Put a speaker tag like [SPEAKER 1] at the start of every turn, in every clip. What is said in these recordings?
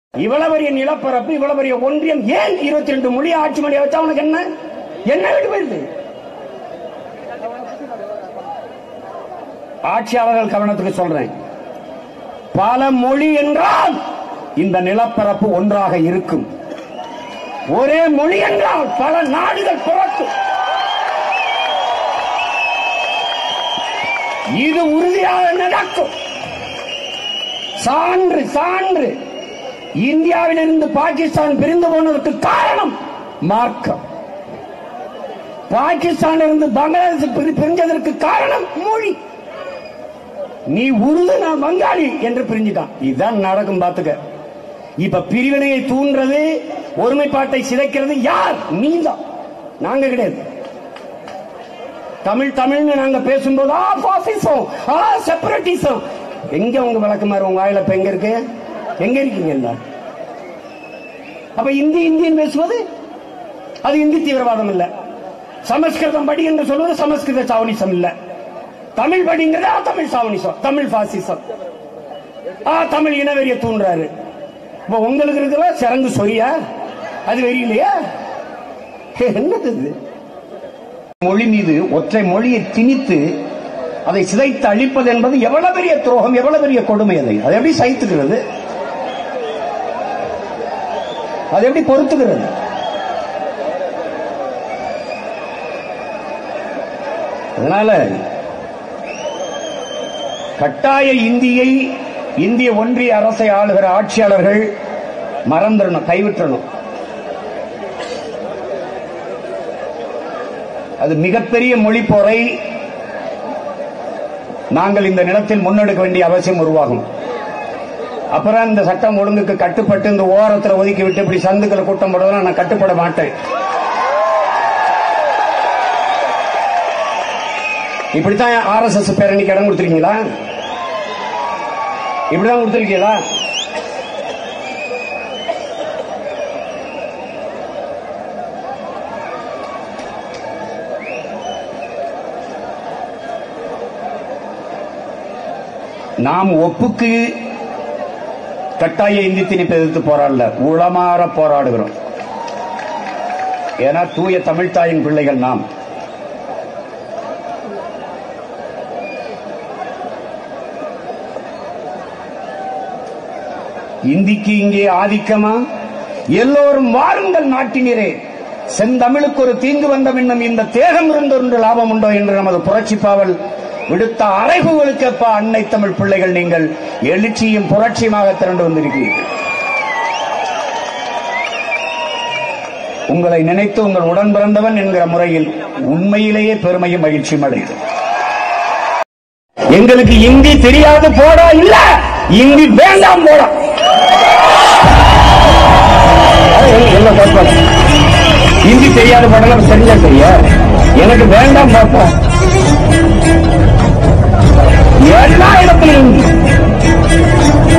[SPEAKER 1] இவ்வளவு பெரிய நிலப்பரப்பு இவ்வளவு பெரிய ஒன்றியம் ஏன் இருபத்தி ரெண்டு மொழி ஆட்சி மொழியை வச்சா உனக்கு என்ன என்ன விட்டு போயிருது ஆட்சியாளர்கள் கவனத்துக்கு சொல்றேன் பல மொழி என்றால் இந்த நிலப்பரப்பு ஒன்றாக இருக்கும் ஒரே மொழி என்றால் பல நாடுகள் பிறக்கும் இது உறுதியாக நடக்கும் சான்று சான்று இந்தியாவிலிருந்து பாகிஸ்தான் பிரிந்து போனதற்கு காரணம் மார்க்கம் பாகிஸ்தான் இருந்து பங்களாதேஷ் பிரி- பிரிஞ்சதற்கு காரணம் மொழி நீ உருது நான் வங்காளி என்று பிரிஞ்சுட்டான் இதுதான் நடக்கும் பாத்துக்க இப்ப பிரிவினையை தூண்டுறது ஒருமைப்பாட்டை சிதைக்கிறது யார் நீதான் நாங்க கிடையாது தமிழ் தமிழ்னு நாங்க பேசும்போது ஆ பாசிசம் ஆ செப்பரேட்டிசம் எங்க உங்க விளக்குமாறு உங்க வாயில இப்ப எங்க இருக்கு எங்க இருக்கீங்க எல்லாம் அப்ப இந்தி இந்தியன் பேசுவது அது இந்தி தீவிரவாதம் இல்ல சமஸ்கிருதம் படி என்று சொல்வது சமஸ்கிருத சாவனிசம் இல்ல தமிழ் படிங்கிறது ஆ, தமிழ் சாவனிசம் தமிழ் பாசிசம் ஆ தமிழ் இனவெறிய தூண்டுறாரு இப்ப உங்களுக்கு இருக்கிற சிறந்து சொரியா அது வெறி இல்லையா என்னது இது மொழி மீது ஒற்றை மொழியை திணித்து அதை சிதைத்து அழிப்பது என்பது எவ்வளவு பெரிய துரோகம் எவ்வளவு பெரிய கொடுமை அதை அதை எப்படி சகித்துக்கிறது அதை எப்படி பொறுத்துக்கிறது அதனால கட்டாய இந்தியை இந்திய ஒன்றிய அரசை ஆளுகிற ஆட்சியாளர்கள் மறந்துடணும் கைவிட்டணும் அது மிகப்பெரிய மொழி போரை நாங்கள் இந்த நிலத்தில் முன்னெடுக்க வேண்டிய அவசியம் உருவாகும் அப்புறம் இந்த சட்டம் ஒழுங்குக்கு கட்டுப்பட்டு இந்த ஓரத்தில் ஒதுக்கி விட்டு இப்படி சந்துக்களை கூட்டம் போடுவதெல்லாம் நான் கட்டுப்பட மாட்டேன் இப்படித்தான் ஆர்எஸ்எஸ் பேரணிக்கு இடம் கொடுத்துருக்கீங்களா இப்படிதான் கொடுத்துருக்கீங்களா நாம் ஒப்புக்கு கட்டாய இந்தி திணிப்பு எதிர்த்து போராடல உளமாற போராடுகிறோம் ஏன்னா தூய தமிழ்த்தாயின் பிள்ளைகள் நாம் இந்திக்கு இங்கே ஆதிக்கமா எல்லோரும் வாருங்கள் நாட்டினரே செந்தமிழுக்கு ஒரு தீங்கு வந்த பின்னும் இந்த தேகம் இருந்தொன்று லாபம் உண்டோ என்று நமது புரட்சி பாவல் விடுத்த அறைகூவலுக்கேற்ப அன்னை தமிழ் பிள்ளைகள் நீங்கள் எழுச்சியும் புரட்சியுமாக திரண்டு வந்திருக்கிறீர்கள் உங்களை நினைத்து உங்கள் உடன் பிறந்தவன் என்கிற முறையில் உண்மையிலேயே பெருமையும் மகிழ்ச்சியும் அடைந்தது எங்களுக்கு இந்தி தெரியாது போடா இல்ல இந்தி வேண்டாம் போடா அது எங்க- எங்க கோட்பாடு. ஹிந்தி தெரியாத படம் தெரிஞ்சா சரியா எனக்கு வேண்டாம் பாப்பா எல்லா இடத்துலையும் ஹிந்தி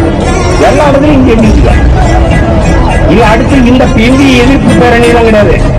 [SPEAKER 1] எல்லா இடத்துலையும் இந்தி எழுதிக்கலாம் இது அடுத்து இந்த இந்தி எதிர்ப்பு பேரணிலாம் கிடையாது